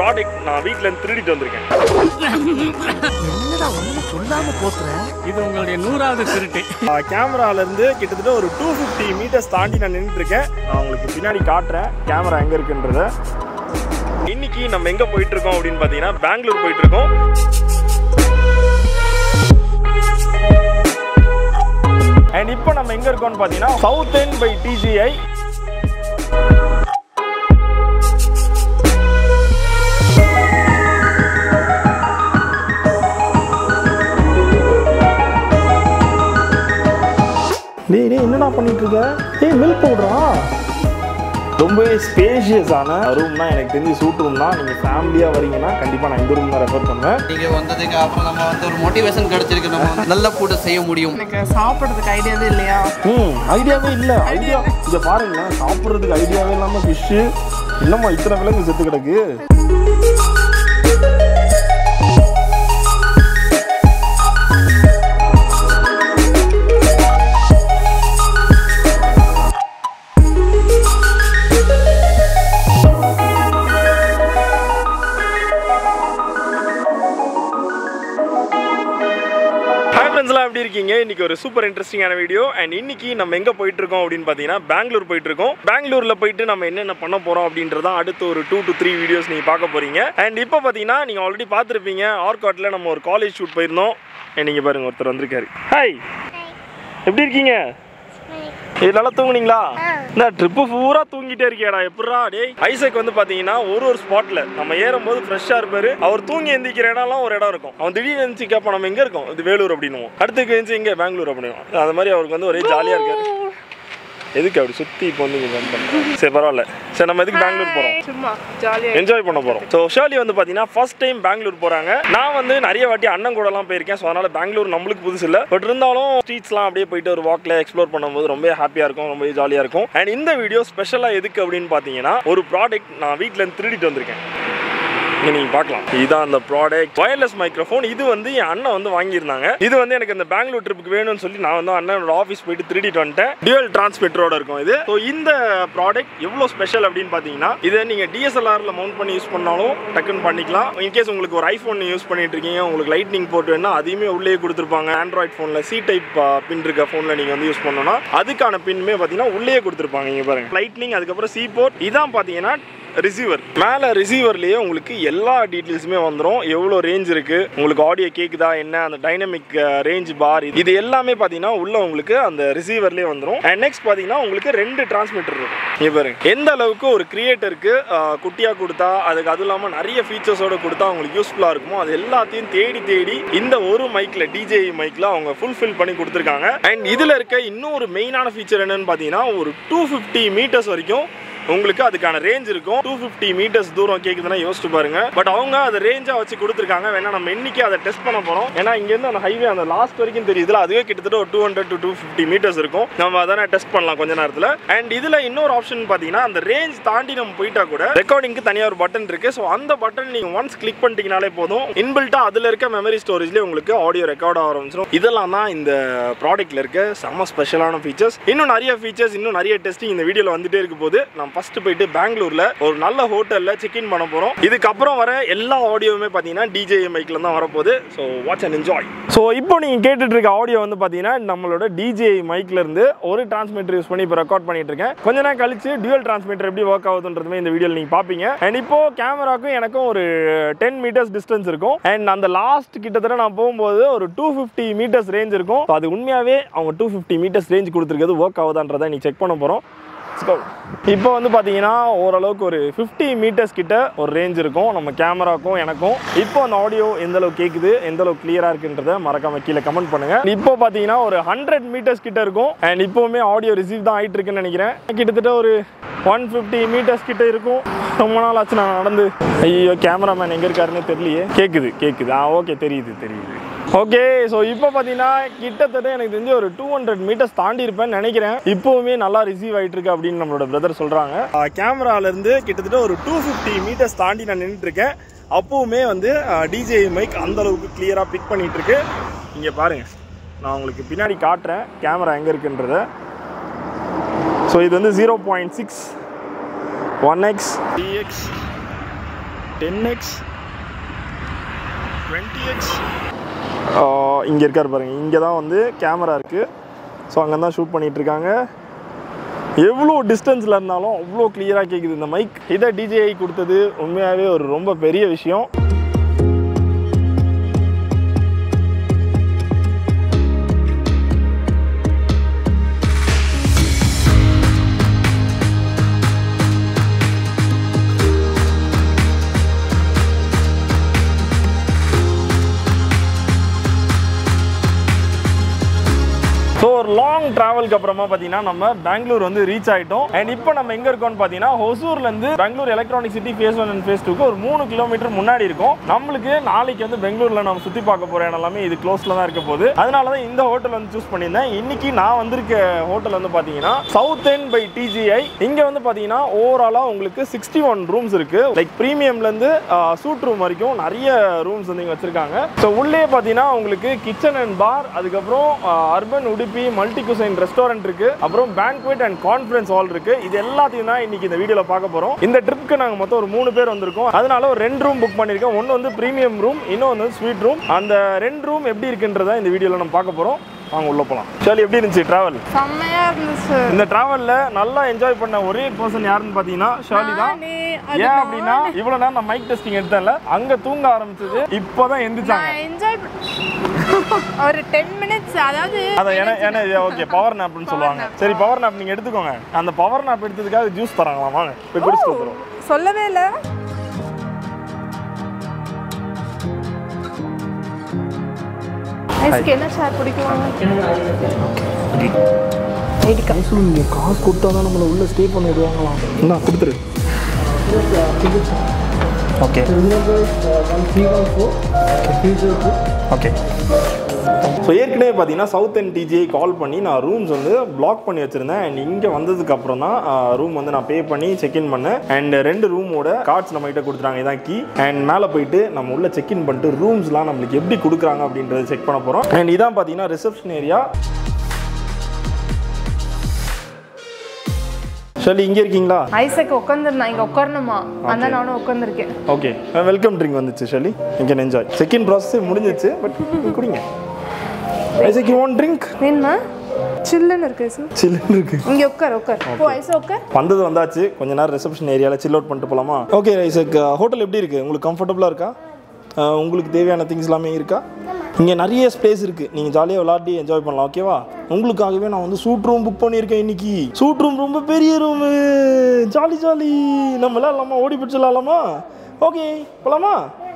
Product நான் வீட்ல இருந்து திருடிட்டு வந்திருக்கேன் என்னடா ஒண்ணு சொல்லாம போக்குற இது உங்களுடைய நூறாவது திருட்டு கேமரால இருந்து கிட்டத்தட்ட ஒரு டூ ஃபிஃப்டி மீட்டர்ஸ் தாண்டி நான் நின்றுட்டு இருக்கேன் நான் உங்களுக்கு பின்னாடி காட்டுறேன் கேமரா எங்க இருக்குன்றத இன்னைக்கு நம்ம எங்க போயிட்டு இருக்கோம் அப்படின்னு பாத்தீங்கன்னா பெங்களூர் போயிட்டு இருக்கோம் அண்ட் இப்போ நம்ம எங்க இருக்கோம்னு பாத்தீங்கன்னா சவுத் என் பை டிஜிஐ டேய் டேய் என்னடா பண்ணிட்டு இருக்க ஏய் மில்க் பவுடரா ரொம்பவே ஸ்பேஷியஸான ரூம் தான் எனக்கு தெரிஞ்சு சூட் ரூம் தான் நீங்கள் ஃபேமிலியாக வரீங்கன்னா கண்டிப்பாக நான் இந்த ரூம் தான் ரெஃபர் பண்ணுவேன் நீங்க வந்ததுக்கு அப்புறம் நம்ம வந்து ஒரு மோட்டிவேஷன் கிடைச்சிருக்கு நம்ம வந்து நல்ல ஃபுட்டை செய்ய முடியும் எனக்கு சாப்பிட்றதுக்கு ஐடியாவே இல்லையா ம் ஐடியாவே இல்லை ஐடியா இதை பாருங்களேன் சாப்பிட்றதுக்கு ஐடியாவே இல்லாமல் ஃபிஷ்ஷு என்னம்மா இத்தனை விலங்கு செத்து கிடக்கு ஹாய் ஃப்ரெண்ட்ஸ்லாம் எப்படி இருக்கீங்க இன்னைக்கு ஒரு சூப்பர் இன்ட்ரெஸ்டிங்கான வீடியோ அண்ட் இன்னைக்கு நம்ம எங்கே போயிட்டு இருக்கோம் அப்படின்னு பார்த்தீங்கன்னா பெங்களூர் போயிட்டு இருக்கோம் பெங்களூரில் போயிட்டு நம்ம என்னென்ன பண்ண போகிறோம் அப்படின்றதான் அடுத்து ஒரு டூ டு த்ரீ வீடியோஸ் நீங்கள் பார்க்க போகிறீங்க அண்ட் இப்போ பார்த்தீங்கன்னா நீங்கள் ஆல்ரெடி பார்த்துருப்பீங்க ஆர்காட்டில் நம்ம ஒரு காலேஜ் ஷூட் போயிருந்தோம் நீங்கள் பாருங்க ஒருத்தர் வந்திருக்காரு ஹாய் எப்படி இருக்கீங்க இது நல்லா தூங்குனீங்களா இந்த ட்ரிப்பு பூரா தூங்கிட்டே இருக்கியாடா எப்படிரா டேய் ஐசக் வந்து பாத்தீங்கன்னா ஒரு ஒரு ஸ்பாட்ல நம்ம ஏறும்போது ஃப்ரெஷ்ஷா இருப்பாரு அவர் தூங்கி எந்திக்கிற இடம்லாம் ஒரு இடம் இருக்கும் அவன் திடீர்னு எந்திரிச்சு கேட்பான் நம்ம எங்க இருக்கோம் இது வேலூர் அப்படின்னுவோம் அடுத்து எந்திரிச்சு எங்க பெங்களூர் அப்படின்னுவோம் அந்த மாதிரி அவருக்கு வந்து ஒரே ஜாலியா இருக்காரு எதுக்கு அப்படி சுத்தி இப்போ வந்து இங்க run பண்றோம்? சரி பரவாயில்ல சரி நம்ம எதுக்கு பெங்களூர் போறோம் சும்மா ஜாலியா என்ஜாய் பண்ண போறோம் ஸோ ஷர்லி வந்து பார்த்தீங்கன்னா ஃபர்ஸ்ட் டைம் பெங்களூர் போறாங்க நான் வந்து நிறைய வாட்டி அண்ணன் கூடலாம் போயிருக்கேன் ஸோ அதனால பெங்களூர் நம்மளுக்கு புதுசு இல்லை பட் இருந்தாலும் ஸ்ட்ரீட்ஸ்லாம் அப்படியே போயிட்டு ஒரு வாக்ல எக்ஸ்ப்ளோர் பண்ணும்போது ரொம்ப ஹாப்பியா இருக்கும் ரொம்ப ஜாலியா இருக்கும் அண்ட் இந்த வீடியோ ஸ்பெஷலாக எதுக்கு அப்படின்னு பார்த்தீங்கன்னா ஒரு ப்ராடக்ட் நான் வீட்டில் இருந்து திருடிட்டு வந்திருக்கேன் இங்க நீங்க பார்க்கலாம் இதுதான் அந்த ப்ராடக்ட் வயர்லெஸ் மைக்ரோஃபோன் இது வந்து என் அண்ணன் வந்து வாங்கியிருந்தாங்க இது வந்து எனக்கு இந்த பெங்களூர் ட்ரிப்புக்கு வேணும்னு சொல்லி நான் வந்து அண்ணனோட ஆஃபீஸ் போயிட்டு திருடிட்டு வந்துட்டேன் டியூவல் டிரான்ஸ்மிட்டரோட இருக்கும் இது ஸோ இந்த ப்ராடக்ட் எவ்வளோ ஸ்பெஷல் அப்படின்னு பார்த்தீங்கன்னா இதை நீங்க டிஎஸ்எல்ஆர்ல மவுண்ட் பண்ணி யூஸ் பண்ணாலும் டக்குன்னு பண்ணிக்கலாம் இன்கேஸ் உங்களுக்கு ஒரு ஐஃபோன் யூஸ் பண்ணிட்டு இருக்கீங்க உங்களுக்கு லைட்னிங் போட்டு வேணா அதையுமே உள்ளே கொடுத்துருப்பாங்க ஆண்ட்ராய்ட் ஃபோனில் சி டைப் பின் இருக்க ஃபோனில் நீங்கள் வந்து யூஸ் பண்ணணும்னா அதுக்கான பின்மே பார்த்தீங்கன்னா உள்ளே கொடுத்துருப்பாங்க இங்கே பாருங்க லைட்னிங் அதுக்கப்புறம் சி போர்ட் இதான் பார்த்தீங்கன்னா ரிசீவர் மேலே ரிசீவர்லேயே உங்களுக்கு எல்லா டீட்டெயில்ஸுமே வந்துடும் எவ்வளோ ரேஞ்ச் இருக்கு உங்களுக்கு ஆடியோ கேக்குதா என்ன அந்த டைனமிக் ரேஞ்ச் பார் இது எல்லாமே பார்த்தீங்கன்னா உள்ள உங்களுக்கு அந்த ரிசீவர்லேயே வந்துடும் அண்ட் நெக்ஸ்ட் பார்த்தீங்கன்னா உங்களுக்கு ரெண்டு டிரான்ஸ்மிட்டர் இருக்கும் இங்க பாருங்க எந்த அளவுக்கு ஒரு கிரியேட்டருக்கு குட்டியாக கொடுத்தா அதுக்கு அதுவும் இல்லாமல் நிறைய ஃபீச்சர்ஸோட கொடுத்தா அவங்களுக்கு யூஸ்ஃபுல்லாக இருக்குமோ அது எல்லாத்தையும் தேடி தேடி இந்த ஒரு மைக்கில் டிஜே மைக்கில் அவங்க ஃபுல்ஃபில் பண்ணி கொடுத்துருக்காங்க அண்ட் இதில் இருக்க இன்னொரு மெயினான ஃபீச்சர் என்னன்னு பார்த்தீங்கன்னா ஒரு டூ ஃபிஃப்டி மீட்டர்ஸ் வரைக்கும் உங்களுக்கு அதுக்கான ரேஞ்ச் இருக்கும் டூ ஃபிஃப்டி மீட்டர்ஸ் தூரம் கேக்குதுன்னா யோசிச்சு பாருங்க பட் அவங்க அதை ரேஞ்சா வச்சு கொடுத்துருக்காங்க வேணா நம்ம இன்னைக்கு அதை டெஸ்ட் பண்ண போறோம் ஏன்னா இங்க இருந்து அந்த ஹைவே அந்த லாஸ்ட் வரைக்கும் தெரியுதுல அதுவே கிட்டத்தட்ட ஒரு two hundred to two fifty metres இருக்கும் நம்ம அதை டெஸ்ட் பண்ணலாம் கொஞ்ச நேரத்தில் அண்ட் இதுல இன்னொரு ஆப்ஷன் பாத்தீங்கன்னா அந்த ரேஞ்ச் தாண்டி நம்ம போயிட்டா கூட ரெக்கார்டிங்க்கு தனியா ஒரு பட்டன் இருக்கு ஸோ அந்த பட்டன் நீங்க ஒன்ஸ் கிளிக் பண்ணிட்டீங்கனாலே போதும் இன்பில்ட்டா அதுல இருக்க மெமரி ஸ்டோரேஜ்லேயே உங்களுக்கு ஆடியோ ரெக்கார்ட் ஆக ஆரம்பிச்சிடும் இதெல்லாம் தான் இந்த ப்ராடக்ட்ல இருக்க செம ஸ்பெஷலான ஃபீச்சர்ஸ் இன்னும் நிறைய ஃபீச்சர்ஸ் இன்னும் நிறைய டெஸ்டிங் இந்த வீடியோல வந்துட்டே இருக்க போது நம்ம ஃபர்ஸ்ட் போயிட்டு பெங்களூர்ல ஒரு நல்ல ஹோட்டல்ல செக் இன் பண்ண போறோம் இதுக்கப்புறம் வர எல்லா ஆடியோவுமே பார்த்தீங்கன்னா டிஜே மைக்ல தான் வரப்போகுது so watch and enjoy so இப்போ நீங்க கேட்டுட்டு இருக்க ஆடியோ வந்து பார்த்தீங்கன்னா நம்மளோட டிஜே மைக்ல இருந்து ஒரு டிரான்ஸ்மிட்டர் யூஸ் பண்ணி இப்போ ரெக்கார்ட் பண்ணிட்டு இருக்கேன் கொஞ்ச நேரம் கழிச்சு டியூவல் டிரான்ஸ்மிட்டர் எப்படி ஒர்க் ஆகுதுன்றதுமே இந்த வீடியோவில் நீங்க பாப்பீங்க அண்ட் இப்போ கேமராக்கும் எனக்கும் ஒரு டென் மீட்டர்ஸ் டிஸ்டன்ஸ் இருக்கும் அண்ட் அந்த லாஸ்ட் கிட்டத்தட்ட நான் போகும்போது ஒரு டூ ஃபிஃப்டி மீட்டர்ஸ் ரேஞ்ச் இருக்கும் So அது உண்மையாவே அவங்க டூ ஃபிஃப்டி மீட்டர்ஸ் ரேஞ்ச் கொடுத்துருக்கிறது ஒர்க் ஆகுதான்றதை நீ செக் பண்ண போறோம் Let's go. இப்போ வந்து பார்த்தீங்கன்னா ஓரளவுக்கு ஒரு ஃபிஃப்டி மீட்டர்ஸ் கிட்ட ஒரு ரேஞ்ச் இருக்கும் நம்ம கேமராக்கும் எனக்கும் இப்போ அந்த ஆடியோ எந்த அளவுக்கு கேட்குது எந்த அளவுக்கு கிளியராக இருக்குன்றத மறக்காம கீழே கமெண்ட் பண்ணுங்க இப்போ பார்த்தீங்கன்னா ஒரு ஹண்ட்ரட் மீட்டர்ஸ் கிட்ட இருக்கும் அண்ட் இப்போவுமே ஆடியோ ரிசீவ் தான் ஆயிட்டு இருக்குன்னு நினைக்கிறேன் கிட்டத்தட்ட ஒரு ஒன் ஃபிஃப்டி மீட்டர்ஸ் கிட்ட இருக்கும் ரொம்ப நாள் ஆச்சு நான் நடந்து ஐயோ கேமராமேன் எங்கே இருக்காருன்னு தெரியலையே கேட்குது கேட்குது ஆ ஓகே தெரியுது தெரியுது ஓகே ஸோ இப்போ பார்த்தீங்கன்னா கிட்டத்தட்ட எனக்கு தெரிஞ்சு ஒரு டூ ஹண்ட்ரட் மீட்டர்ஸ் தாண்டி இருப்பேன்னு நினைக்கிறேன் இப்போவுமே நல்லா ரிசீவ் ஆயிட்டு இருக்கு அப்படின்னு நம்மளோட பிரதர் சொல்றாங்க கேமரால இருந்து கிட்டத்தட்ட ஒரு டூ ஃபிஃப்டி மீட்டர்ஸ் தாண்டி நான் நின்றுட்டு இருக்கேன் அப்போவுமே வந்து டிஜே மைக் அந்த அளவுக்கு கிளியரா பிக் பண்ணிட்டு இருக்கு இங்க பாருங்க நான் உங்களுக்கு பின்னாடி காட்டுறேன் கேமரா எங்க இருக்குன்றத ஸோ இது வந்து zero point six one X TX ten X twenty X இங்கே இருக்கார் பாருங்க இங்கே தான் வந்து கேமரா இருக்குது ஸோ அங்கே தான் ஷூட் பண்ணிட்டு இருக்காங்க எவ்வளோ டிஸ்டன்ஸில் இருந்தாலும் அவ்வளோ கிளியராக கேட்குது இந்த மைக் இதை டிஜேஐ கொடுத்தது உண்மையாகவே ஒரு ரொம்ப பெரிய விஷயம் ஸோ ஒரு லாங் ட்ராவலுக்கு அப்புறமா பார்த்தீங்கன்னா நம்ம பெங்களூர் வந்து ரீச் ஆகிட்டோம் அண்ட் இப்போ நம்ம எங்கே இருக்கோம்னு பார்த்தீங்கன்னா ஹொசூர்லேருந்து Bangalore Electronic City Phase One and Phase டூக்கு ஒரு மூணு கிலோமீட்டர் முன்னாடி இருக்கும் நம்மளுக்கு நாளைக்கு வந்து பெங்களூரில் நம்ம சுற்றி பார்க்க போகிற இடம் எல்லாமே இது க்ளோஸில் தான் இருக்க போகுது அதனால தான் இந்த ஹோட்டல் வந்து சூஸ் பண்ணியிருந்தேன் இன்னைக்கு நான் வந்திருக்க ஹோட்டல் வந்து பார்த்தீங்கன்னா சவுத் என் பை டிஜிஐ இங்கே வந்து பார்த்தீங்கன்னா ஓவராலாக உங்களுக்கு சிக்ஸ்டி ஒன் ரூம்ஸ் இருக்கு லைக் ப்ரீமியம்லேருந்து சூட் ரூம் வரைக்கும் நிறைய ரூம்ஸ் வந்து இங்கே வச்சிருக்காங்க ஸோ உள்ளே பார்த்தீங்கன்னா உங்களுக்கு கிச்சன் அண்ட் பார் அதுக்கப்புறம் urban Udupi multi cuisine restaurant இருக்கு அப்புறம் பேங்க்வெட் அண்ட் கான்ஃபரன்ஸ் ஹால் இருக்கு இது எல்லாத்தையும் தான் இன்னைக்கு இந்த வீடியோல பார்க்க போறோம் இந்த ட்ரிப்க்கு நாங்க மொத்தம் ஒரு மூணு பேர் வந்திருக்கோம் அதனால ஒரு ரெண்டு ரூம் புக் பண்ணிருக்கோம் ஒன்று வந்து ப்ரீமியம் ரூம் இன்னொன்று வந்து ஸ்வீட் ரூம் அந்த ரெண்டு ரூம் எப்படி இருக்குன்றத இந்த வீடியோல நம்ம பார்க்க போறோம் வாங்க உள்ள போலாம் சரி எப்படி இருந்துச்சு டிராவல் செம்மையா இருந்துச்சு இந்த டிராவல்ல நல்லா என்ஜாய் பண்ண ஒரே பர்சன் யாருன்னு பாத்தீங்கன்னா ஷாலி தான் நானே, அது ஏன் அப்படின்னா இவ்வளவு நேரம் நான் மைக் டெஸ்டிங் எடுத்தேன்ல அங்க தூங்க ஆரம்பிச்சது இப்போதான் எந்திரிச்சாங்க நான் என்ஜாய் ஒரு டென் மினிட்ஸ் அதாவது அதான் என என ஓகே பவர் நாப்னு சொல்லுவாங்க சரி பவர் நாப் நீங்க எடுத்துக்கோங்க அந்த பவர் நாப் எடுத்ததுக்காக ஜூஸ் தராங்களாம் வாங்க போய் குடிச்சிட்டு வந்துரும் சொல்லவே இல்லை ஐஸ்க்கு என்ன ஷேர் பிடிக்குவாங்க ஐடிக்கா நீங்க காசு கொடுத்தா தான் நம்மளை உள்ள ஸ்டே பண்ண விடுவாங்களாம் என்ன கொடுத்துரு ஓகே ஓகே ஸோ ஏற்கனவே பார்த்தீங்கன்னா சவுத் அண்ட் டிஜிஐ கால் பண்ணி நான் ரூம்ஸ் வந்து பிளாக் பண்ணி வச்சுருந்தேன் அண்ட் இங்கே வந்ததுக்கு அப்புறம் தான் ரூம் வந்து நான் பே பண்ணி செக்இன் பண்ணேன் அண்ட் ரெண்டு ரூமோட கார்ட்ஸ் நம்ம கிட்ட கொடுத்துறாங்க இதான் கீ அண்ட் மேலே போயிட்டு நம்ம உள்ள செக்இன் பண்ணிட்டு ரூம்ஸ்லாம் நம்மளுக்கு எப்படி கொடுக்குறாங்க அப்படின்றத செக் பண்ண போகிறோம் அண்ட் இதான் பார்த்தீங்கன்னா ரிசப்ஷன் ஏரியா சொல்லி இங்கே இருக்கீங்களா ஐசக் உட்காந்துருந்தான் இங்க உட்காரணுமா அந்த நானும் உட்காந்துருக்கேன் ஓகே வெல்கம் ட்ரிங்க் வந்துச்சு ஷலி யூ கேன் என்ஜாய் செகண்ட் ப்ராசஸே முடிஞ்சிச்சு பட் குடிங்க ஐசக் யூ வாண்ட் ட்ரிங்க் வேணுமா சில்லுன்னு இருக்கு ஐசு சில்லுன்னு இருக்கு இங்க உட்கார் உட்கார் ஓ ஐசு உட்கார் வந்தது வந்தாச்சு கொஞ்ச நேரம் ரிசப்ஷன் ஏரியாவில் சில் அவுட் பண்ணிட்டு போகலாமா ஓகே ஐசக் ஹோட்டல் எப்படி இருக்கு உங்களுக்கு கம்ஃபர்டபுளாக இருக்கா அஹ், உங்களுக்கு தேவையான திங்ஸ் எல்லாமே இருக்கா இங்கே நிறைய ஸ்பேஸ் இருக்கு நீங்கள் ஜாலியாக விளாட்டி என்ஜாய் பண்ணலாம் ஓகேவா உங்களுக்காகவே நான் வந்து சூட் ரூம் புக் பண்ணியிருக்கேன் இன்னைக்கு சூட் ரூம் ரொம்ப பெரிய ரூமு ஜாலி ஜாலி நம்ம விளாட்லாமா ஓடி பிடிச்சி விளாட்லாமா ஓகே போகலாமா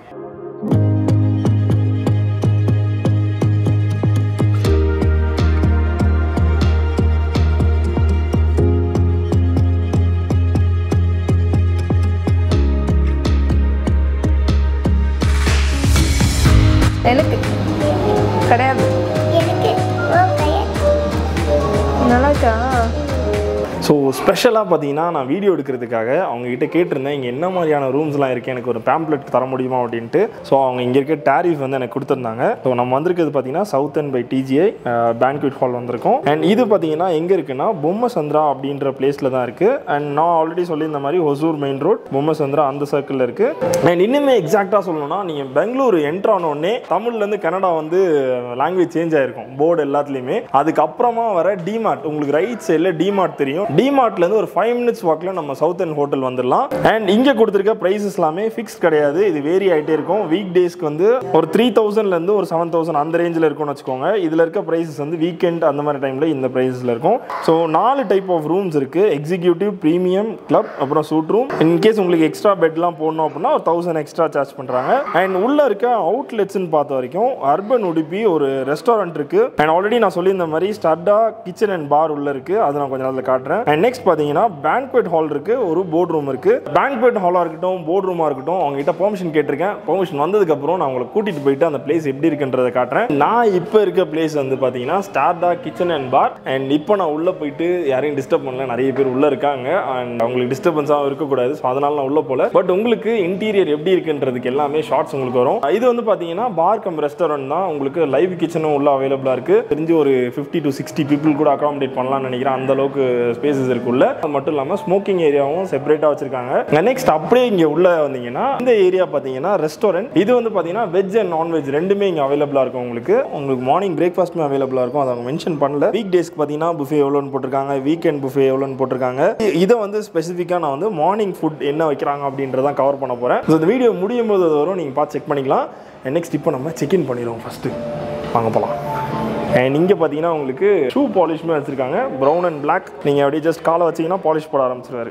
எனக்கு கிடையாது நல்லா இருக்கா ஸோ ஸ்பெஷலாக பார்த்தீங்கன்னா நான் வீடியோ எடுக்கிறதுக்காக அவங்க கிட்ட கேட்டிருந்தேன் இங்கே என்ன மாதிரியான ரூம்ஸ்லாம் இருக்குது எனக்கு ஒரு பேம்ப்ளெட் தர முடியுமா அப்படின்ட்டு ஸோ அவங்க இங்கே இருக்க டேரிஃப் வந்து எனக்கு கொடுத்துருந்தாங்க ஸோ நம்ம வந்திருக்கிறது பார்த்தீங்கன்னா South End by TGI banquet hall வந்திருக்கோம் அண்ட் இது பார்த்தீங்கன்னா எங்கே இருக்குன்னா பொம்மை சந்திரா அப்படின்ற பிளேஸில் தான் இருக்குது அண்ட் நான் ஆல்ரெடி சொல்லியிருந்த மாதிரி ஹொசூர் மெயின் ரோட் பொம்மை சந்திரா அந்த சர்க்கிளில் இருக்குது அண்ட் இன்னுமே எக்ஸாக்டாக சொல்லணும்னா நீங்கள் பெங்களூர் என்ட்ரு ஆனோடனே தமிழ்லேருந்து கன்னடா வந்து லாங்குவேஜ் சேஞ்ச் ஆயிருக்கும் போர்டு எல்லாத்துலேயுமே அதுக்கப்புறமா வர டிமார்ட் உங்களுக்கு ரைட் சைடில் டிமார்ட் தெரியும் டிமார்ட்லேருந்து ஒரு ஃபைவ் மினிட்ஸ் வாக்கில் நம்ம சவுத் அண்ட் ஹோட்டல் வந்துடலாம் அண்ட் இங்கே கொடுத்துருக்க ப்ரைஸஸ் எல்லாமே ஃபிக்ஸ் கிடையாது இது வேரி ஆகிட்டே இருக்கும் வீக் டேஸ்க்கு வந்து ஒரு த்ரீ தௌசண்ட்லேருந்து ஒரு செவன் தௌசண்ட் அந்த ரேஞ்சில் இருக்கும்னு வச்சுக்கோங்க இதில் இருக்க ப்ரைஸஸ் வந்து வீக்கெண்ட் அந்த மாதிரி டைமில் இந்த ப்ரைஸில் இருக்கும் ஸோ நாலு டைப் ஆஃப் ரூம்ஸ் இருக்குது எக்ஸிக்யூட்டிவ் ப்ரீமியம் கிளப் அப்புறம் சூட் ரூம் இன்கேஸ் உங்களுக்கு எக்ஸ்ட்ரா பெட்லாம் போடணும் அப்படின்னா ஒரு தௌசண்ட் எக்ஸ்ட்ரா சார்ஜ் பண்ணுறாங்க அண்ட் உள்ளே இருக்க அவுட்லெட்ஸ்னு பார்த்த வரைக்கும் அர்பன் உடுப்பி ஒரு ரெஸ்டாரண்ட் இருக்குது அண்ட் ஆல்ரெடி நான் சொல்லியிருந்த மாதிரி ஸ்டட்டா கிச்சன் அண்ட் பார் உள்ள இருக்குது அதை நான் கொஞ்ச நேரத்தில் காட்டுறேன் அண்ட் நெக்ஸ்ட் பார்த்தீங்கன்னா பேங்க்வெட் ஹால் இருக்குது ஒரு போர்ட் ரூம் இருக்குது பேங்க்வெட் ஹாலாக இருக்கட்டும் போர்ட் ரூமாக இருக்கட்டும் அவங்க கிட்ட பெர்மிஷன் கேட்டிருக்கேன் பெர்மிஷன் வந்ததுக்கப்புறம் நான் உங்களை கூட்டிகிட்டு போயிட்டு அந்த பிளேஸ் எப்படி இருக்குன்றதை காட்டுறேன் நான் இப்போ இருக்க பிளேஸ் வந்து பார்த்தீங்கன்னா ஸ்டார்டா கிச்சன் அண்ட் பார் அண்ட் இப்போ நான் உள்ளே போயிட்டு யாரையும் டிஸ்டர்ப் பண்ணல நிறைய பேர் உள்ளே இருக்காங்க அண்ட் அவங்களுக்கு டிஸ்டர்பன்ஸாக இருக்கக்கூடாது ஸோ அதனால நான் உள்ளே போல பட் உங்களுக்கு இன்டீரியர் எப்படி இருக்குன்றதுக்கு எல்லாமே ஷார்ட்ஸ் உங்களுக்கு வரும் இது வந்து பார்த்தீங்கன்னா பார் கம் ரெஸ்டாரண்ட் தான் உங்களுக்கு லைவ் கிச்சனும் உள்ள அவைலபிளாக இருக்குது தெரிஞ்சு ஒரு ஃபிஃப்டி டு சிக்ஸ்டி பீப்புள் கூட அகாமடேட் பண்ணலாம்னு நினைக்கிறேன் அந்த அளவுக்கு ஸ்பேஸ் ஸ்பேசஸ் இருக்குள்ள அது மட்டும் இல்லாமல் ஸ்மோக்கிங் ஏரியாவும் செப்பரேட்டாக வச்சிருக்காங்க நெக்ஸ்ட் அப்படியே இங்கே உள்ள வந்தீங்கன்னா இந்த ஏரியா பார்த்தீங்கன்னா ரெஸ்டாரண்ட் இது வந்து பார்த்தீங்கன்னா வெஜ் அண்ட் நான்வெஜ் ரெண்டுமே இங்கே அவைலபிளாக இருக்கும் உங்களுக்கு உங்களுக்கு மார்னிங் பிரேக்ஃபாஸ்ட்டுமே அவைலபிளாக இருக்கும் அதை அவங்க மென்ஷன் பண்ணல வீக் டேஸ்க்கு பார்த்தீங்கன்னா புஃபே எவ்வளோன்னு போட்டிருக்காங்க வீக்கெண்ட் புஃபே எவ்வளோன்னு போட்டிருக்காங்க இ- இதை வந்து ஸ்பெசிஃபிக்காக நான் வந்து மார்னிங் ஃபுட் என்ன வைக்கிறாங்க அப்படின்றதான் கவர் பண்ண போகிறேன் ஸோ இந்த வீடியோ முடியும் போது அது வரும் நீங்கள் பார்த்து செக் பண்ணிக்கலாம் நெக்ஸ்ட் இப்போ நம்ம செக்இன் பண்ணிடுவோம் ஃபஸ்ட்டு வாங்க போகலாம் அண்ட் இங்கே பார்த்தீங்கன்னா உங்களுக்கு ஷூ பாலிஷ்மே வச்சுருக்காங்க ப்ரௌன் அண்ட் Black நீங்கள் அப்படியே ஜஸ்ட் காலை வச்சீங்கன்னா பாலிஷ் போட ஆரம்பிச்சிருவாரு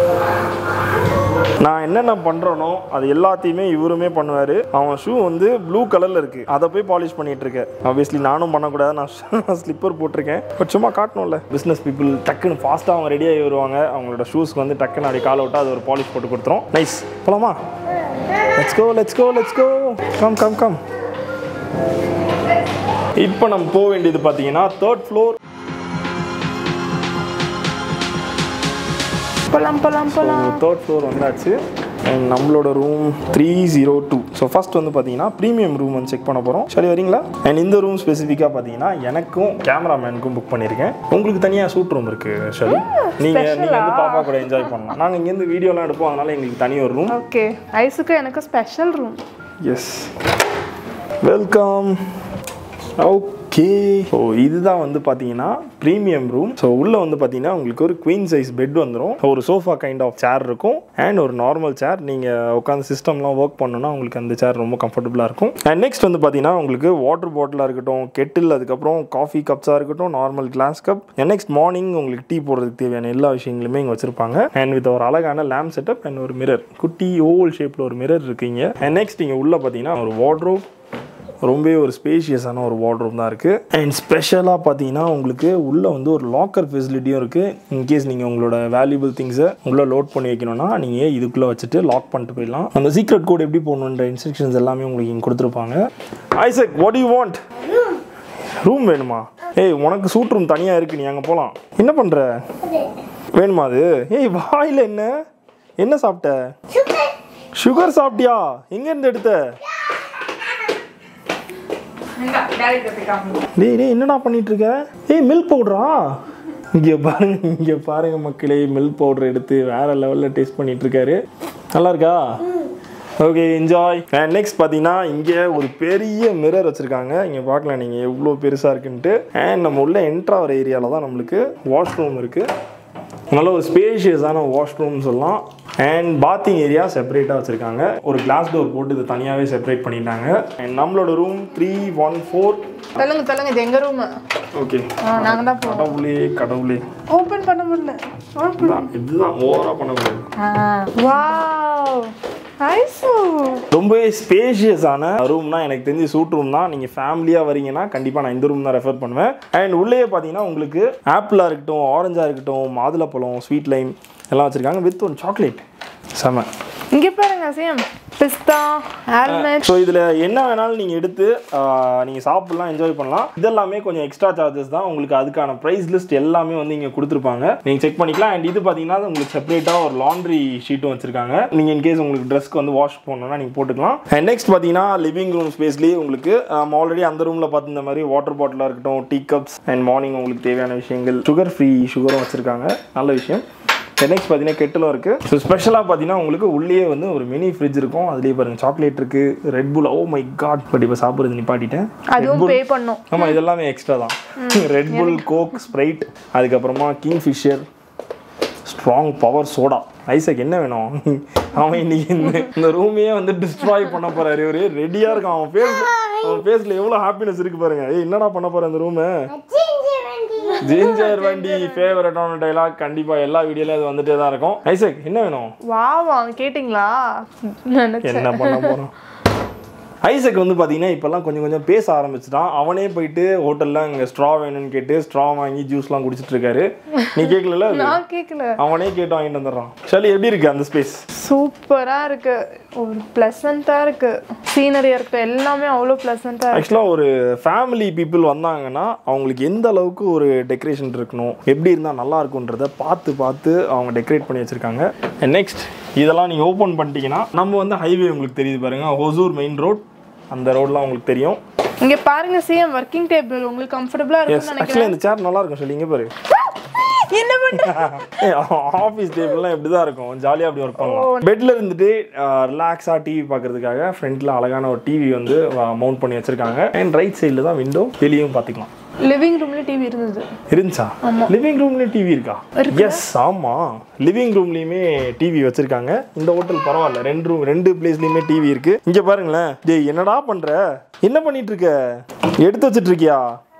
நான் என்னென்ன பண்ணுறனோ அது எல்லாத்தையுமே இவருமே பண்ணுவார் அவன் ஷூ வந்து ப்ளூ கலரில் இருக்குது அதை போய் பாலிஷ் பண்ணிட்டு இருக்கேன் ஆப்வியஸ்லி நானும் பண்ணக்கூடாது நான் ஸ்லிப்பர் போட்டிருக்கேன் பட் சும்மா காட்டணும்ல பிஸ்னஸ் பீப்புள் டக்குன்னு ஃபாஸ்ட்டாக அவங்க ரெடியாகி வருவாங்க அவங்களோட ஷூஸ்க்கு வந்து டக்குன்னு அப்படி காலை விட்டு அது ஒரு பாலிஷ் போட்டு கொடுத்துரும் நைஸ் போலாமா let's go let's go let's go come come come இப்போ நம்ம போக வேண்டியது பார்த்தீங்கன்னா தேர்ட் ஃப்ளோர் போலாம் போலாம் போலாம் தேர்ட் ஃப்ளோர் வந்தாச்சு அண்ட் நம்மளோட room three zero two so first வந்து பார்த்தீங்கன்னா ப்ரீமியம் ரூம் வந்து செக் பண்ண போகிறோம் சரி வரீங்களா அண்ட் இந்த ரூம் ஸ்பெசிஃபிக்காக பார்த்தீங்கன்னா எனக்கும் கேமராமேனுக்கும் புக் பண்ணியிருக்கேன் உங்களுக்கு தனியாக சூட் ரூம் இருக்குது சரி நீங்கள் நீங்கள் வந்து பாப்பா கூட என்ஜாய் பண்ணலாம் நாங்கள் இங்கேருந்து வீடியோலாம் எடுப்போம் அதனால எங்களுக்கு தனி ஒரு ரூம் ஓகே ஐஸுக்கு எனக்கு special room yes welcome okay so இதுதான் வந்து பார்த்தீங்கன்னா ப்ரீமியம் ரூம் ஸோ உள்ளே வந்து பார்த்தீங்கன்னா உங்களுக்கு ஒரு குவீன் சைஸ் பெட் வந்துடும் ஒரு சோஃபா கைண்ட் ஆஃப் சேர் இருக்கும் அண்ட் ஒரு நார்மல் சேர் நீங்கள் உட்காந்து சிஸ்டம்லாம் ஒர்க் பண்ணணும்னா உங்களுக்கு அந்த சேர் ரொம்ப கம்ஃபர்டபுளாக இருக்கும் அண்ட் நெக்ஸ்ட் வந்து பார்த்தீங்கன்னா உங்களுக்கு வாட்டர் பாட்டிலாக இருக்கட்டும் கெட்டில் அதுக்கப்புறம் காஃபி கப்ஸாக இருக்கட்டும் normal glass cup next morning உங்களுக்கு டீ போடுறதுக்கு தேவையான எல்லா விஷயங்களுமே இங்கே வச்சிருப்பாங்க அண்ட் வித் ஒரு அழகான லேம்ப் செட்டப் அண்ட் ஒரு மிரர் குட்டி ஓவல் ஷேப்பில் ஒரு மிரர் இருக்கீங்க அண்ட் நெக்ஸ்ட் இங்கே உள்ள பார்த்தீங்கன்னா ஒரு வார்ட்ரோப் ரொம்பவே ஒரு ஸ்பேஷியஸான ஒரு வார்ட்ரூம் தான் இருக்குது அண்ட் ஸ்பெஷலாக பார்த்தீங்கன்னா உங்களுக்கு உள்ளே வந்து ஒரு லாக்கர் ஃபெசிலிட்டியும் இருக்குது இன்கேஸ் நீங்கள் உங்களோட வேல்யூபிள் திங்ஸை உள்ளே லோட் பண்ணி வைக்கணும்னா நீங்கள் இதுக்குள்ளே வச்சுட்டு லாக் பண்ணிட்டு போயிடலாம் அந்த சீக்ரெட் கோட் எப்படி போடணுன்ற இன்ஸ்ட்ரக்ஷன்ஸ் எல்லாமே உங்களுக்கு இங்கே கொடுத்துருப்பாங்க Isaac what you want room வேணுமா ஏய் உனக்கு சூட் ரூம் தனியாக இருக்கு நீ அங்கே போகலாம் என்ன பண்ணுற வேணுமா அது ஏய் வாயில் என்ன என்ன சாப்பிட்ட சுகர் சாப்பிட்டியா எங்கேருந்து எடுத்த டேய் டேய் என்னடா பண்ணிட்டு இருக்க ஏய் மில்க் பவுடரா இங்கே பாருங்க இங்கே பாருங்க மக்களே மில்க் பவுடர் எடுத்து வேற லெவலில் டேஸ்ட் பண்ணிட்டு இருக்காரு நல்லா இருக்கா ஓகே என்ஜாய் அண்ட் நெக்ஸ்ட் பார்த்தீங்கன்னா இங்கே ஒரு பெரிய மிரர் வச்சுருக்காங்க இங்கே பார்க்கலாம் நீங்கள் எவ்வளோ பெருசாக இருக்குன்ட்டு அண்ட் நம்ம உள்ள என்ட்ரா வர ஏரியாவில் தான் நம்மளுக்கு வாஷ்ரூம் இருக்குது நல்ல ஒரு ஸ்பேஷியஸான வாஷ்ரூம் சொல்லலாம் அண்ட் பாத்திங் ஏரியா செப்பரேட்டாக வச்சுருக்காங்க ஒரு கிளாஸ் டோர் போட்டு இது தனியாகவே செப்பரேட் பண்ணிட்டாங்க அண்ட் நம்மளோட ரூம் த்ரீ ஒன் ஃபோர் சொல்லுங்க சொல்லுங்க இது எங்க ரூம் ஓகே நாங்க தான் போவோம் கடவுளே கடவுளே ஓபன் பண்ண முடியல இதுதான் இதுதான் ஓவராக பண்ணக்கூடாது வாவ் ஐசு ரொம்பவே ஸ்பேஷியஸான ரூம்னா எனக்கு தெரிஞ்சு சூட் ரூம் தான் நீங்கள் ஃபேமிலியாக வரீங்கன்னா கண்டிப்பாக நான் இந்த ரூம் தான் ரெஃபர் பண்ணுவேன் அண்ட் உள்ளேயே பார்த்தீங்கன்னா உங்களுக்கு ஆப்பிளாக இருக்கட்டும் ஆரஞ்சாக இருக்கட்டும் மாதுளப்பழம் ஸ்வீட் லைம் எல்லாம் வச்சுருக்காங்க வித் ஒன் சாக்லேட் செம இங்க பாருங்க சேம் பிஸ்தா ஆல்மண்ட் ஸோ இதில் என்ன வேணாலும் நீங்கள் எடுத்து நீங்கள் சாப்பிட்லாம் என்ஜாய் பண்ணலாம் இதெல்லாமே கொஞ்சம் எக்ஸ்ட்ரா சார்ஜஸ் தான் உங்களுக்கு அதுக்கான ப்ரைஸ் லிஸ்ட் எல்லாமே வந்து இங்கே கொடுத்துருப்பாங்க நீங்கள் செக் பண்ணிக்கலாம் அண்ட் இது பார்த்தீங்கன்னா உங்களுக்கு செப்பரேட்டாக ஒரு லாண்ட்ரி ஷீட்டும் வச்சிருக்காங்க நீங்கள் இன்கேஸ் உங்களுக்கு ட்ரெஸ்க்கு வந்து வாஷ் பண்ணணும்னா நீங்கள் போட்டுக்கலாம் அண்ட் நெக்ஸ்ட் பார்த்தீங்கன்னா லிவிங் ரூம் ஸ்பேஸ்லேயே உங்களுக்கு ஆல்ரெடி அந்த ரூமில் பார்த்து இந்த மாதிரி வாட்டர் பாட்டிலாக இருக்கட்டும் டீ கப்ஸ் அண்ட் மார்னிங் உங்களுக்கு தேவையான விஷயங்கள் சுகர் ஃப்ரீ சுகரும் வச்சுருக்காங்க நல்ல விஷயம் நெக்ஸ்ட் பார்த்தீங்கன்னா கெட்டிலும் இருக்குது ஸோ ஸ்பெஷலாக பார்த்தீங்கன்னா உங்களுக்கு உள்ளேயே வந்து ஒரு மினி ஃப்ரிட்ஜ் இருக்கும் அதுலேயே பாருங்க சாக்லேட் இருக்குது Red Bull oh my God but இப்போ சாப்பிட்றது நிப்பாட்டிட்டேன் அதுவும் பே பண்ணும் ஆமாம் இதெல்லாமே எக்ஸ்ட்ரா தான் ரெட் புல் கோக் ஸ்ப்ரைட் அதுக்கப்புறமா Kingfisher strong power soda Isaac என்ன வேணும் அவன் இன்னைக்கு இந்த இந்த ரூமையே வந்து டிஸ்ட்ராய் பண்ண போறாரு இவரு ரெடியா இருக்கான் அவன் ஃபேஸ் அவன் ஃபேஸ்ல எவ்வளவு ஹாப்பினஸ் இருக்கு பாருங்க ஏய் என்னடா பண்ண போற இந்த ரூமை ஜிஞ்சர் வண்டி ஃபேவரட்டான டைலாக் கண்டிப்பா எல்லா வீடியோலயும் அது வந்துட்டே தான் இருக்கும் ஐசக் என்ன வேணும் வாவ் கேட்டிங்களா நினைச்சேன் என்ன பண்ண போறோம் ஐசக் வந்து பார்த்தீங்கன்னா இப்போல்லாம் கொஞ்சம் கொஞ்சம் பேச ஆரம்பிச்சிட்டான் அவனே போயிட்டு ஹோட்டலில் இங்கே ஸ்ட்ரா வேணும்னு கேட்டு ஸ்ட்ரா வாங்கி ஜூஸ்லாம் குடிச்சிட்டு இருக்காரு நீ கேட்கல நான் கேட்கல அவனே கேட்டு வாங்கிட்டு வந்துடுறான் சரி எப்படி இருக்கு அந்த ஸ்பேஸ் சூப்பரா இருக்கு ஒரு பிளசண்டா இருக்கு சீனரியா இருக்கு எல்லாமே அவ்வளோ பிளசண்டா இருக்கு ஆக்சுவலாக ஒரு ஃபேமிலி பீப்புள் வந்தாங்கன்னா அவங்களுக்கு எந்த அளவுக்கு ஒரு டெக்கரேஷன் இருக்கணும் எப்படி இருந்தால் நல்லா இருக்குன்றத பார்த்து பார்த்து அவங்க டெக்கரேட் பண்ணி வச்சுருக்காங்க நெக்ஸ்ட் இதெல்லாம் நீங்கள் ஓப்பன் பண்ணிட்டீங்கன்னா நம்ம வந்து ஹைவே உங்களுக்கு தெரியுது பாருங்க ஹொசூர் மெயின் ரோட் அந்த ரோட்லாம் உங்களுக்கு தெரியும் இங்க பாருங்க சிஎம் ஒர்க்கிங் டேபிள் உங்களுக்கு கம்ஃபர்டபுளா எஸ் இருக்கும்னு ஆக்சுவலாக நினைக்கிறேன் இந்த சேர் நல்லா இருக்கும் சொல்லி இங்கே பாரு என்ன பண்ற ஆஃபீஸ் டேபிள்லாம் இப்படி தான் இருக்கும் ஜாலியாக அப்படி ஒர்க் பண்ணலாம் பெட்டில் இருந்துட்டு ரிலாக்ஸாக டிவி பார்க்கறதுக்காக ஃப்ரண்ட்டில் அழகான ஒரு டிவி வந்து மவுண்ட் பண்ணி வச்சிருக்காங்க அண்ட் ரைட் சைடில் தான் விண்டோ வெளியும் பார்த்துக்கலாம் லிவிங் ரூம்ல டிவி இருந்தது இருந்துச்சா லிவிங் ரூம்லயும் டிவி இருக்கா எஸ் ஆமா லிவிங் ரூம்லயுமே டிவி வச்சிருக்காங்க இந்த ஹோட்டல் பரவாயில்ல ரெண்டு ரூம் ரெண்டு பிளேஸ்லயுமே டிவி இருக்கு இங்க பாருங்களேன் டேய் என்னடா பண்ற என்ன பண்ணிட்டு இருக்க எடுத்து வச்சிட்டு இருக்கியா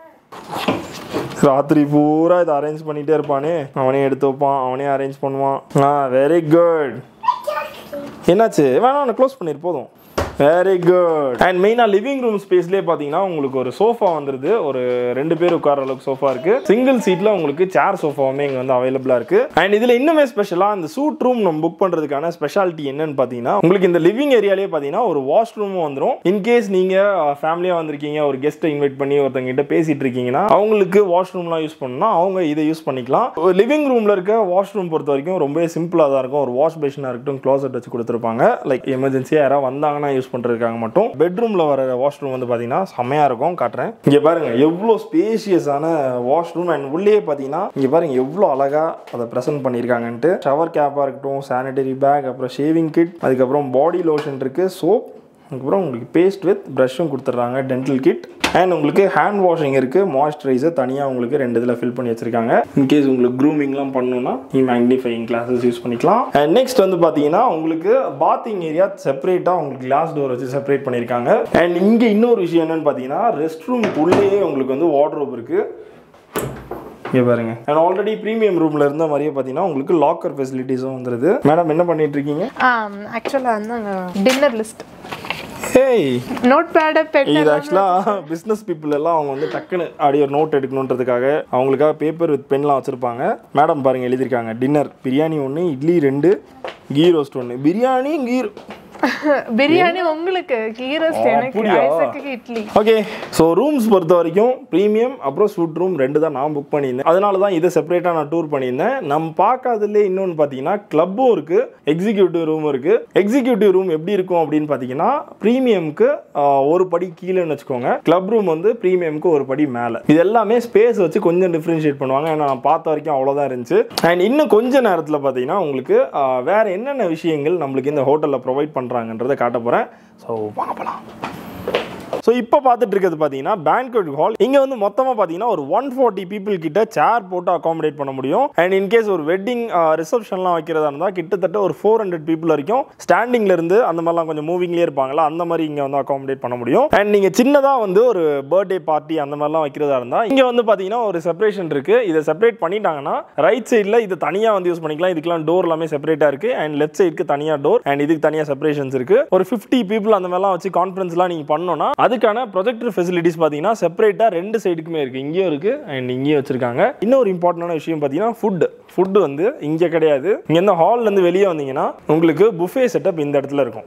ராத்திரி பூரா இதை அரேஞ்ச் பண்ணிட்டே இருப்பானே அவனே எடுத்து வைப்பான் அவனே அரேஞ்ச் பண்ணுவான் ஆ வெரி குட் என்னாச்சு வேணா அவனை க்ளோஸ் பண்ணிரு போதும் வெரி குட் அண்ட் மெயினாக லிவிங் ரூம் ஸ்பேஸ்லேயே பார்த்தீங்கன்னா உங்களுக்கு ஒரு சோஃபா வந்துருது ஒரு ரெண்டு பேர் உட்கார அளவுக்கு சோஃபா இருக்கு சிங்கிள் சீட்டில் உங்களுக்கு சேர் சோஃபாவுமே இங்கே வந்து அவைலபிளாக இருக்கு அண்ட் இதில் இன்னுமே ஸ்பெஷலாக இந்த சூட் ரூம் நம்ம புக் பண்ணுறதுக்கான ஸ்பெஷாலிட்டி என்னன்னு பார்த்தீங்கன்னா உங்களுக்கு இந்த லிவிங் ஏரியாலே பார்த்தீங்கன்னா ஒரு வாஷ் ரூமும் வந்துடும் இன்கேஸ் நீங்கள் ஃபேமிலியாக வந்திருக்கீங்க ஒரு கெஸ்ட்டை இன்வைட் பண்ணி ஒருத்தங்க கிட்ட பேசிட்டு இருக்கீங்கன்னா அவங்களுக்கு வாஷ் ரூம்லாம் யூஸ் பண்ணணும்னா அவங்க இதை யூஸ் பண்ணிக்கலாம் லிவிங் ரூமில் இருக்க வாஷ் ரூம் பொறுத்த வரைக்கும் ரொம்பவே சிம்பிளாக தான் இருக்கும் ஒரு வாஷ் பேஷனாக இருக்கட்டும் க்ளோசட் வச்சு கொடுத்துருப்பாங்க லைக் எமர்ஜென்சியாக யாராவது வந்தாங்கன்னா யூஸ் பண்ணுறதுக்காக மட்டும் பெட்ரூமில் வர வாஷ் ரூம் வந்து பார்த்தீங்கன்னா செம்மையாக இருக்கும் காட்டுறேன் இங்கே பாருங்க எவ்வளோ ஸ்பேஷியஸான வாஷ் ரூம் அண்ட் உள்ளே பார்த்தீங்கன்னா இங்கே பாருங்க எவ்வளோ அழகாக அதை ப்ரெசென்ட் பண்ணியிருக்காங்கன்ட்டு ஷவர் கேப்பாக இருக்கட்டும் சானிடரி பேக் அப்புறம் ஷேவிங் கிட் அதுக்கப்புறம் பாடி லோஷன் இருக்குது சோப் அதுக்கப்புறம் உங்களுக்கு பேஸ்ட் வித் ப்ரஷ்ஷும் கொடுத்துட்றாங்க டென்டல் கிட் அண்ட் உங்களுக்கு ஹேண்ட் வாஷிங் இருக்குது மாய்ஸ்சரைசர் தனியாக உங்களுக்கு ரெண்டு இதில் ஃபில் பண்ணி வச்சிருக்காங்க இன்கேஸ் உங்களுக்கு க்ரூமிங்லாம் பண்ணணும்னா மேக்னிஃபைங் கிளாஸஸ் யூஸ் பண்ணிக்கலாம் அண்ட் நெக்ஸ்ட் வந்து பார்த்தீங்கன்னா உங்களுக்கு பாத்திங் ஏரியா செப்பரேட்டாக உங்களுக்கு கிளாஸ் டோர் வச்சு செப்பரேட் பண்ணியிருக்காங்க அண்ட் இங்கே இன்னொரு விஷயம் என்னன்னு பார்த்தீங்கன்னா ரெஸ்ட் ரூம் உள்ளேயே உங்களுக்கு வந்து வார்ட்ரோப் இருக்குது இங்கே பாருங்க அண்ட் ஆல்ரெடி ப்ரீமியம் ரூம்ல இருந்த மாதிரியே பார்த்தீங்கன்னா உங்களுக்கு லாக்கர் ஃபெசிலிட்டிஸும் வந்துருது மேடம் என்ன பண்ணிட்டு இருக்கீங்க ஆக்சுவலாக வந்து அங்கே டின்னர் லிஸ்ட் ஏய் நோட் பேடு பெட் இது ஆக்சுவலாக பிஸ்னஸ் பீப்புள் எல்லாம் அவங்க வந்து டக்குன்னு அப்படியே ஒரு நோட் எடுக்கணுன்றதுக்காக அவங்களுக்காக பேப்பர் வித் பென்லாம் வச்சுருப்பாங்க மேடம் பாருங்க எழுதியிருக்காங்க டின்னர் பிரியாணி ஒன்று இட்லி ரெண்டு கீ ரோஸ்ட் ஒன்று பிரியாணி கீ பிரியாணி உங்களுக்கு கீ ரோஸ்ட் எனக்கு அப்படியா? ஐசக்கு இட்லி ஓகே ஸோ ரூம்ஸ் பொறுத்த வரைக்கும் ப்ரீமியம் அப்புறம் சூட் ரூம் ரெண்டு தான் நான் புக் பண்ணியிருந்தேன் அதனால தான் இதை செப்பரேட்டாக நான் டூர் பண்ணியிருந்தேன் நம்ம பார்க்காததுலேயே இன்னொன்று பார்த்தீங்கன்னா கிளப்பும் இருக்குது எக்ஸிக்யூட்டிவ் ரூமும் இருக்குது எக்ஸிக்யூட்டிவ் ரூம் எப்படி இருக்கும் அப்படின்னு பார்த்தீங்கன்னா ப்ரீமியம்க்கு ஒரு படி கீழேன்னு வச்சுக்கோங்க கிளப் ரூம் வந்து ப்ரீமியம்க்கு ஒரு படி மேலே இது எல்லாமே ஸ்பேஸ் வச்சு கொஞ்சம் டிஃப்ரென்ஷியேட் பண்ணுவாங்க ஏன்னா நான் பார்த்த வரைக்கும் அவ்வளோதான் இருந்துச்சு அண்ட் இன்னும் கொஞ்ச நேரத்தில் பார்த்தீங்கன்னா உங்களுக்கு ஆஹ், வேற என்னென்ன விஷயங்கள் நம்மளுக்கு இந்த ஹோட்டலில் ப்ரொவைட் பண்ணுறாங்கன்றதை காட்ட போகிறேன் ஸோ வாங்க போகலாம் ஸோ இப்போ பார்த்துட்டு இருக்கிறது பார்த்தீங்கன்னா பேங்க்வெட் ஹால் இங்கே வந்து மொத்தமாக பார்த்தீங்கன்னா ஒரு ஒன் ஃபார்ட்டி பீப்புள் கிட்ட சேர் போட்டு அகாமடேட் பண்ண முடியும் அண்ட் இன்கேஸ் ஒரு வெட்டிங் ரிசப்ஷன்லாம் வைக்கிறதா இருந்தால் கிட்டத்தட்ட ஒரு ஃபோர் ஹண்ட்ரட் பீப்புள் வரைக்கும் ஸ்டாண்டிங்ல இருந்து அந்த மாதிரிலாம் கொஞ்சம் மூவிங்லேயே இருப்பாங்களா அந்த மாதிரி இங்கே வந்து அகாமடேட் பண்ண முடியும் அண்ட் நீங்கள் சின்னதாக வந்து ஒரு பர்த்டே பார்ட்டி அந்த மாதிரிலாம் வைக்கிறதா இருந்தால் இங்கே வந்து பார்த்தீங்கன்னா ஒரு செப்பரேஷன் இருக்கு இதை செப்பரேட் பண்ணிட்டாங்கன்னா ரைட் சைடில் இது தனியாக வந்து யூஸ் பண்ணிக்கலாம் இதுக்கெல்லாம் டோர் எல்லாமே செப்பரேட்டாக இருக்கு அண்ட் லெஃப்ட் சைடுக்கு தனியாக டோர் அண்ட் இதுக்கு தனியாக செப்பரேஷன்ஸ் இருக்கு ஒரு ஃபிஃப்டி பீப்புள் அந்த மாதிரிலாம் வச்சு கான்ஃபரன்ஸ்லாம் நீங்கள் பண்ணோம்னா அதுக்கான ப்ரொஜெக்டர் ஃபெசிலிட்டிஸ் பார்த்தீங்கன்னா செப்பரேட்டாக ரெண்டு சைடுக்குமே இருக்கு இங்கேயும் இருக்கு அண்ட் இங்கேயும் வச்சிருக்காங்க இன்னொரு இம்பார்ட்டன்டான விஷயம் பார்த்தீங்கன்னா ஃபுட் ஃபுட் வந்து இங்கே கிடையாது இங்கே இந்த ஹால்லேருந்து வெளியே வந்தீங்கன்னா உங்களுக்கு புஃபே செட்டப் இந்த இடத்துல இருக்கும்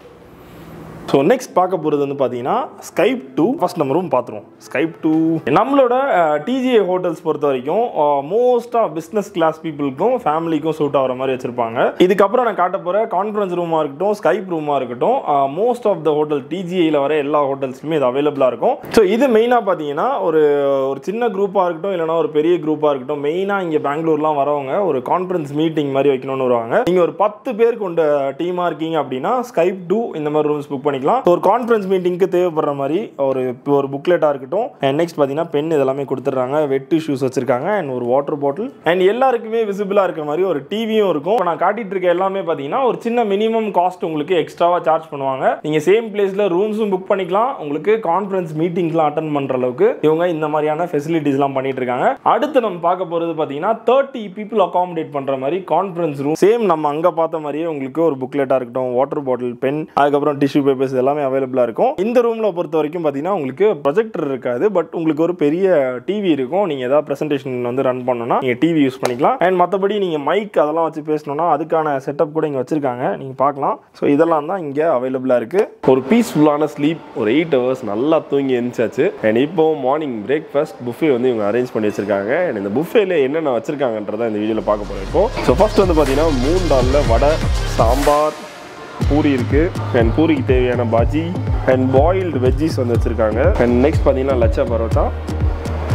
ஸோ நெக்ஸ்ட் பார்க்க போகிறது வந்து பார்த்தீங்கன்னா ஸ்கைப் டூ ஃபர்ஸ்ட் நம்ம ரூம் பார்த்துருவோம் ஸ்கைப் டூ நம்மளோட டிஜிஏ ஹோட்டல்ஸ் பொறுத்த வரைக்கும் மோஸ்ட்டாக பிஸ்னஸ் கிளாஸ் பீப்புளுக்கும் ஃபேமிலிக்கும் சூட் ஆகிற மாதிரி வச்சிருப்பாங்க இதுக்கப்புறம் நான் காட்ட போகிற கான்ஃபரன்ஸ் ரூமாக இருக்கட்டும் ஸ்கைப் ரூமாக இருக்கட்டும் மோஸ்ட் ஆஃப் த ஹோட்டல் டிஜிஏல வர எல்லா ஹோட்டல்ஸ்லுமே இது அவைலபிளாக இருக்கும் ஸோ இது மெயினாக பார்த்தீங்கன்னா ஒரு ஒரு சின்ன குரூப்பாக இருக்கட்டும் இல்லைனா ஒரு பெரிய குரூப்பாக இருக்கட்டும் மெயினாக இங்கே பெங்களூர்லாம் வரவங்க ஒரு கான்ஃபரன்ஸ் மீட்டிங் மாதிரி வைக்கணும்னு வருவாங்க நீங்கள் ஒரு பத்து பேர் கொண்ட டீமாக இருக்கீங்க அப்படின்னா ஸ்கைப் டூ இந்த மாதிரி ரூம்ஸ் புக் பண்ணிக்கலாம் So, ஒரு கான்ஃபரன்ஸ் மீட்டிங்க்கு தேவைப்படுற மாதிரி ஒரு ஒரு புக்லெட்டாக இருக்கட்டும் அண்ட் நெக்ஸ்ட் பார்த்தீங்கன்னா பென் இதெல்லாமே கொடுத்துட்றாங்க வெட் டிஷ்யூஸ் வச்சிருக்காங்க அண்ட் ஒரு வாட்டர் பாட்டில் அண்ட் எல்லாருக்குமே விசிபிளாக இருக்க மாதிரி ஒரு டிவியும் இருக்கும் இப்ப நான் காட்டிட்டு இருக்க எல்லாமே பார்த்தீங்கன்னா ஒரு சின்ன மினிமம் காஸ்ட் உங்களுக்கு எக்ஸ்ட்ராவாக சார்ஜ் பண்ணுவாங்க நீங்கள் சேம் பிளேஸில் ரூம்ஸும் புக் பண்ணிக்கலாம் உங்களுக்கு கான்ஃபரன்ஸ் மீட்டிங்ஸ்லாம் அட்டன் பண்ணுற அளவுக்கு இவங்க இந்த மாதிரியான ஃபெசிலிட்டிஸ்லாம் பண்ணிட்டு இருக்காங்க அடுத்து நம்ம பார்க்க போகிறது பார்த்தீங்கன்னா தேர்ட்டி பீப்புள் அகாமடேட் பண்ணுற மாதிரி கான்ஃபரன்ஸ் ரூம் சேம் நம்ம அங்கே பார்த்த மாதிரியே உங்களுக்கு ஒரு புக்லெட்டாக இருக்கட்டும் வாட்டர் பாட்டில் பென் அதுக்கப்புறம் டிஷ்யூ பேப்பர்ஸ் எல்லாமே அவைலபிளாக இருக்கும் இந்த ரூமில் பொறுத்த வரைக்கும் பார்த்தீங்கன்னா உங்களுக்கு ப்ரொஜெக்டர் இருக்காது பட் உங்களுக்கு ஒரு பெரிய டிவி இருக்கும் நீங்கள் ஏதாவது ப்ரெசன்டேஷன் வந்து ரன் பண்ணணும்னா நீங்கள் டிவி யூஸ் பண்ணிக்கலாம் அண்ட் மற்றபடி நீங்கள் மைக் அதெல்லாம் வச்சு பேசணும்னா அதுக்கான செட்டப் கூட இங்கே வச்சிருக்காங்க நீங்கள் பார்க்கலாம் ஸோ இதெல்லாம் தான் இங்கே அவைலபிளாக இருக்குது ஒரு பீஸ்ஃபுல்லான ஸ்லீப் ஒரு எயிட் ஹவர்ஸ் நல்லா தூங்கி எழுந்துச்சாச்சு அண்ட் இப்போ மார்னிங் பிரேக்ஃபாஸ்ட் புஃபே வந்து இவங்க அரேஞ்ச் பண்ணி வச்சிருக்காங்க அண்ட் இந்த புஃபேல என்னென்ன வச்சிருக்காங்கன்றத இந்த வீடியோவில் பார்க்க போகிறோம் இப்போ ஸோ ஃபர்ஸ்ட் வந்து பார்த்தீங்கன்னா மூணு டாலில் வடை சாம்பார் பூரி இருக்கு அண்ட் பூரிக்கு தேவையான பாஜி அண்ட் பாயில்டு வெஜ்ஜீஸ் வந்து வச்சிருக்காங்க அண்ட் நெக்ஸ்ட் பார்த்தீங்கன்னா லச்சா பரோட்டா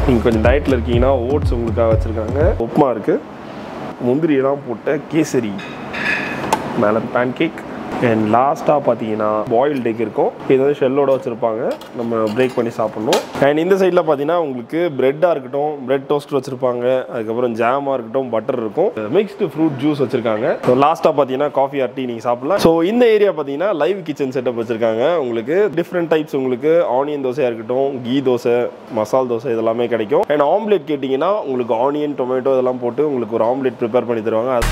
நீங்கள் கொஞ்சம் டயட்டில் இருக்கீங்கன்னா ஓட்ஸ் உங்களுக்காக வச்சுருக்காங்க உப்புமா இருக்குது முந்திரியெல்லாம் போட்ட கேசரி மேலே பேன் கேக் அண்ட் லாஸ்ட்டாக பார்த்தீங்கன்னா பாயில்ட் எக் இருக்கும் இது வந்து ஷெல்லோட வச்சுருப்பாங்க நம்ம பிரேக் பண்ணி சாப்பிட்ணும் அண்ட் இந்த சைடில் பார்த்தீங்கன்னா உங்களுக்கு பிரெட்டாக இருக்கட்டும் பிரெட் டோஸ்ட் வச்சுருப்பாங்க அதுக்கப்புறம் ஜாமாக இருக்கட்டும் பட்டர் இருக்கும் மிக்ஸ்டு ஃப்ரூட் ஜூஸ் வச்சுருக்காங்க ஸோ லாஸ்ட்டாக பார்த்தீங்கன்னா காஃபி ஆர் டீ நீங்கள் சாப்பிடலாம் ஸோ இந்த ஏரியா பார்த்தீங்கன்னா லைவ் கிச்சன் செட்டப் வச்சுருக்காங்க உங்களுக்கு டிஃப்ரெண்ட் டைப்ஸ் உங்களுக்கு ஆனியன் தோசையாக இருக்கட்டும் கீ தோசை மசால் தோசை இதெல்லாமே கிடைக்கும் அண்ட் ஆம்லேட் கேட்டிங்கன்னா உங்களுக்கு ஆனியன் டொமேட்டோ இதெல்லாம் போட்டு உங்களுக்கு ஒரு ஆம்லேட் ப்ரிப்பேர் பண்ணி தருவாங்க அது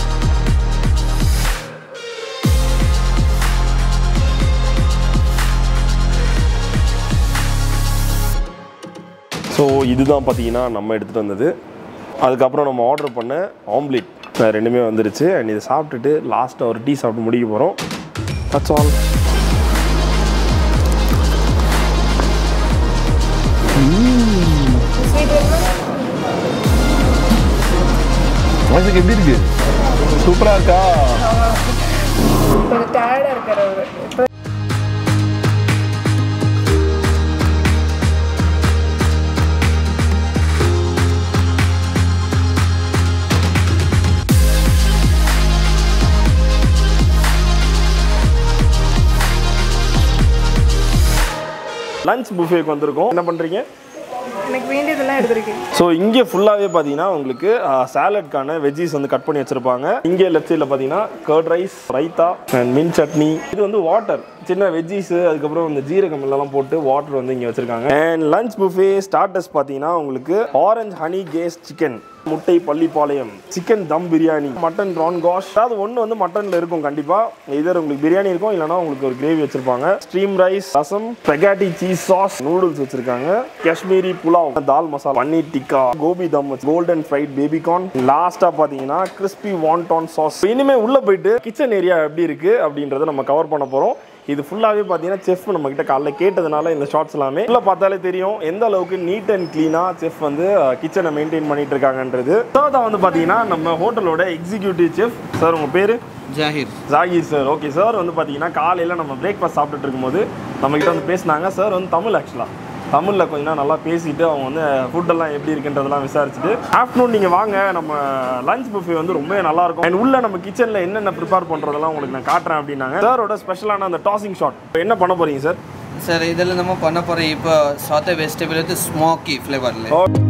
ஸோ இதுதான் பார்த்தீங்கன்னா நம்ம எடுத்துகிட்டு வந்தது அதுக்கப்புறம் நம்ம ஆர்டர் பண்ண ஆம்லேட் ரெண்டுமே வந்துருச்சு அண்ட் இதை சாப்பிட்டுட்டு லாஸ்ட்டாக ஒரு டீ சாப்பிட்டு முடிக்க போகிறோம் தட்ஸ் ஆல் வயசுக்கு எப்படி இருக்கு சூப்பராக இருக்கா கொஞ்சம் டயர்டாக இருக்கார் அவர் இப்போ லஞ்ச் புஃபேக்கு வந்திருக்கோம் என்ன பண்ணுறீங்க எனக்கு வேண்டியதெல்லாம் எடுத்திருக்கேன் ஸோ இங்கே ஃபுல்லாகவே பார்த்தீங்கன்னா உங்களுக்கு சாலட்கான வெஜ்ஜீஸ் வந்து கட் பண்ணி வச்சிருப்பாங்க இங்கே லெஃப்ட் சைடில் பார்த்தீங்கன்னா கர்ட் ரைஸ் ரைத்தா அண்ட் மின் சட்னி இது வந்து வாட்டர் சின்ன வெஜ்ஜீஸ் அதுக்கப்புறம் இந்த ஜீரகம் எல்லாம் போட்டு வாட்டர் வந்து இங்கே வச்சிருக்காங்க அண்ட் லஞ்ச் புஃபே ஸ்டார்டர்ஸ் பார்த்தீங்கன்னா உங்களுக்கு ஆரஞ்சு ஹனி கேஸ் சிக்கன் முட்டை Pallipalayam chicken dum biryani mutton prawn காஷ் அதாவது ஒன்று வந்து மட்டனில் இருக்கும் கண்டிப்பாக இதர் உங்களுக்கு பிரியாணி இருக்கும் இல்லைனா உங்களுக்கு ஒரு கிரேவி வச்சிருப்பாங்க steam rice rasam spaghetti cheese sauce noodles வச்சிருக்காங்க Kashmiri pulao dal masala paneer tikka gobi dum golden fried baby corn லாஸ்ட்டாக பார்த்தீங்கன்னா கிறிஸ்பி வான்டான் சாஸ் இனிமேல் உள்ளே போயிட்டு கிச்சன் ஏரியா எப்படி இருக்குது அப்படின்றத நம்ம கவர் பண்ண போகிறோம் இது ஃபுல்லாகவே பார்த்தீங்கன்னா செஃப் நம்ம கிட்ட காலைல கேட்டதுனால இந்த ஷார்ட்ஸ் எல்லாமே உள்ள பார்த்தாலே தெரியும் எந்த அளவுக்கு நீட் அண்ட் க்ளீனாக செஃப் வந்து கிச்சனை மெயின்டைன் பண்ணிட்டு இருக்காங்கன்றது தேர்டாக வந்து பார்த்தீங்கன்னா நம்ம ஹோட்டலோட எக்ஸிக்யூட்டிவ் செஃப் சார் உங்கள் பேர் Zakir Zakir sir okay sir வந்து பார்த்தீங்கன்னா காலையில் நம்ம பிரேக்ஃபாஸ்ட் சாப்பிட்டுட்டு இருக்கும்போது நம்ம கிட்ட வந்து பேசினாங்க சார் வந்து தமிழ் ஆக்சுவலாக தமிழில் கொஞ்ச நேரம் நல்லா பேசிட்டு அவங்க வந்து ஃபுட்டெல்லாம் எப்படி இருக்குன்றதெல்லாம் விசாரிச்சுட்டு ஆஃப்டர்நூன் நீங்கள் வாங்க நம்ம லஞ்ச் புஃபே வந்து ரொம்ப நல்லா இருக்கும் அண்ட் உள்ள நம்ம கிச்சனில் என்னென்ன ப்ரிப்பேர் பண்ணுறதெல்லாம் உங்களுக்கு நான் காட்டுறேன் அப்படின்னாங்க சாரோட ஸ்பெஷலான அந்த டாசிங் ஷாட் என்ன பண்ண போறீங்க சார் ಸರ್ ಇದೆಲ್ಲ ನಮ್ಮ ಪನ್ನ ಪರ ಇಪ್ಪ ಸಾತೆ ವೆಜಿಟೇಬಲ್ ಇತ್ತು ಸ್ಮೋಕಿ ಫ್ಲೇವರ್ಲಿ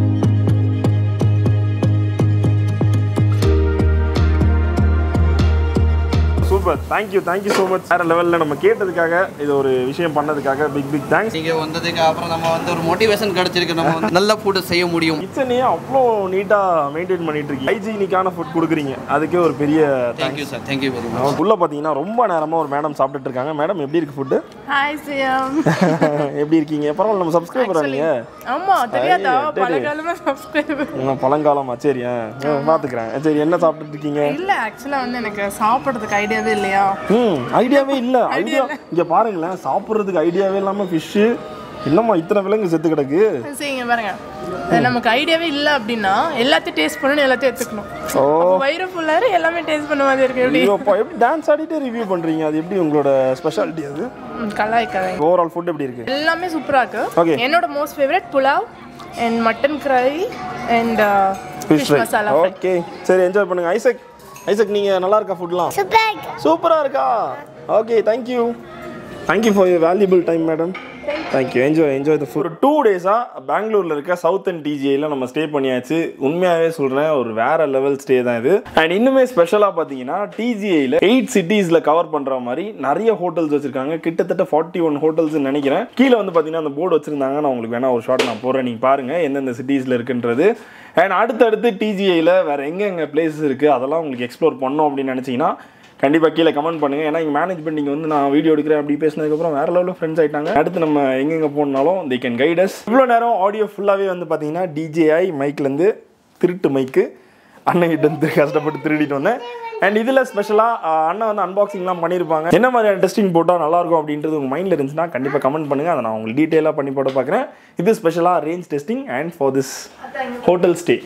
super thank you thank you so much வேறு லெவலில் நம்ம கேட்டதுக்காக இது ஒரு விஷயம் பண்ணதுக்காக பிக் பிக் தேங்க்ஸ் நீங்க வந்ததுக்கு அப்புறம் நம்ம வந்து ஒரு மோட்டிவேஷன் கிடைச்சிருக்கு நம்ம வந்து நல்ல ஃபுட் செய்ய முடியும் கிச்சனையே அவ்வளோ நீட்டாக மெயின்டைன் பண்ணிட்டு இருக்கீங்க ஹைஜீனிக்கான ஃபுட் கொடுக்குறீங்க அதுக்கே ஒரு பெரிய thank you sir thank you very much உள்ள பார்த்தீங்கன்னா ரொம்ப நேரமாக ஒரு மேடம் சாப்பிட்டுட்டு இருக்காங்க மேடம் எப்படி இருக்கு ஃபுட்டு ஹாய் சிஎம் எப்படி இருக்கீங்க பரவாயில்ல நம்ம சப்ஸ்கிரைபர் நீங்க ஆமா தெரியாதா ஐயே, பல டேய். காலமா சப்ஸ்கிரைபர் இன்னும் பழங்காலமா சரி ஆ, ஆ, பார்த்துக்கிறேன் சரி என்ன சாப்பிட்டுட்டு இருக்கீங்க இல்ல ஆக்சுவலா வந்து எனக்கு சாப்பிடுறதுக்கு ஐடியாவே இல்லையா ம் ஐடியாவே இல்லை ஐடியா இங்கே பாருங்களேன் சாப்பிட்றதுக்கு ஐடியாவே இல்லாமல் ஃபிஷ்ஷு இல்லைம்மா இத்தனை விலங்கு செத்து கிடக்கு சரிங்க பாருங்க நமக்கு ஐடியாவே இல்ல அப்படின்னா எல்லாத்தையும் டேஸ்ட் பண்ணணும் எல்லாத்தையும் எடுத்துக்கணும் ஓ அப்போ வயிறு ஃபுல்லாரு எல்லாமே டேஸ்ட் பண்ண மாதிரி இருக்கு எப்படி ஐயோப்பா எப்படி டான்ஸ் ஆடிட்டே ரிவ்யூ பண்ணுறீங்க அது எப்படி உங்களோட ஸ்பெஷாலிட்டி அது ம், கலாய்க்காதீங்க ஓவரால் ஃபுட் எப்படி இருக்கு எல்லாமே சூப்பரா இருக்கு Okay. என்னோட most favourite pulao and mutton fry and fish fish fry masala fry okay சரி என்ஜாய் பண்ணுங்க ஐசக் ஐசக் நீங்கள் நல்லா இருக்கா ஃபுட்லாம் சூப்பராக இருக்கா okay thank you thank you for your valuable time madam thank you enjoy enjoy the food two டேஸாக பெங்களூரில் இருக்க சவுத் அண்ட் டிஜியில் நம்ம ஸ்டே பண்ணியாச்சு உண்மையாகவே சொல்கிறேன் ஒரு வேற லெவல் ஸ்டே தான் இது அண்ட் இன்னுமே ஸ்பெஷலாக பார்த்தீங்கன்னா டிஜிஐயில் எயிட் சிட்டிஸில் கவர் பண்ணுற மாதிரி நிறைய ஹோட்டல்ஸ் வச்சிருக்காங்க கிட்டத்தட்ட ஃபார்ட்டி ஒன் ஹோட்டல்ஸ் நினைக்கிறேன் கீழே வந்து பார்த்தீங்கன்னா அந்த போர்டு வச்சிருந்தாங்க நான் உங்களுக்கு வேணா ஒரு ஷாட் நான் போடுறேன் நீங்கள் பாருங்கள் எந்தெந்த சிட்டிஸில் இருக்குன்றது அண்ட் அடுத்தடுத்து டிஜிஐயில் வேற எங்கெங்க பிளேசஸ் இருக்குது அதெல்லாம் உங்களுக்கு எக்ஸ்ப்ளோர் பண்ணோம் அப்படின்னு நினச்சிங்கன்னா கண்டிப்பாக கீழே கமெண்ட் பண்ணுங்க ஏன்னா இங்கே மேனேஜ்மெண்ட் இங்கே வந்து நான் வீடியோ எடுக்கிறேன் அப்படி பேசினதுக்கப்புறம் வேற லெவலில் ஃப்ரெண்ட்ஸ் ஆயிட்டாங்க அடுத்து நம்ம எங்கெங்கே போனாலும் தி கேன் கைடஸ் இவ்வளோ நேரம் ஆடியோ ஃபுல்லாகவே வந்து பார்த்தீங்கன்னா டிஜேஐ மைக்லேருந்து திருட்டு மைக்கு அண்ணன்கிட்ட இருந்து கஷ்டப்பட்டு திருடிட்டு வந்தேன் அண்ட் இதில் ஸ்பெஷலாக அண்ணன் வந்து அன்பாக்சிங்லாம் பண்ணியிருப்பாங்க என்ன மாதிரியான டெஸ்டிங் போட்டால் நல்லாயிருக்கும் அப்படின்றது உங்கள் மைண்டில் இருந்துச்சுன்னா கண்டிப்பாக கமெண்ட் பண்ணுங்கள் அதை நான் உங்களுக்கு டீட்டெயிலாக பண்ணி போட பார்க்குறேன் இது ஸ்பெஷலாக range testing and for this hotel stay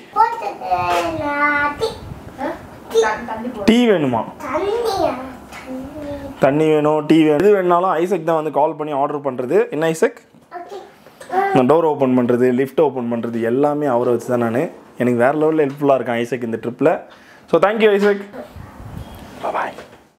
tea வேணுமா தண்ணி வேணும் டீ வேணும் எது வேணாலும் ஐசக் தான் வந்து கால் பண்ணி ஆர்டர் பண்ணுறது என்ன ஐசக் டோர் ஓப்பன் பண்ணுறது லிஃப்ட் ஓப்பன் பண்ணுறது எல்லாமே அவரை வச்சு தான் நான் எனக்கு வேறு லெவலில் ஹெல்ப்ஃபுல்லாக இருக்கேன் ஐசக் இந்த ட்ரிப்பில் ஸோ தேங்க்யூ ஐசக்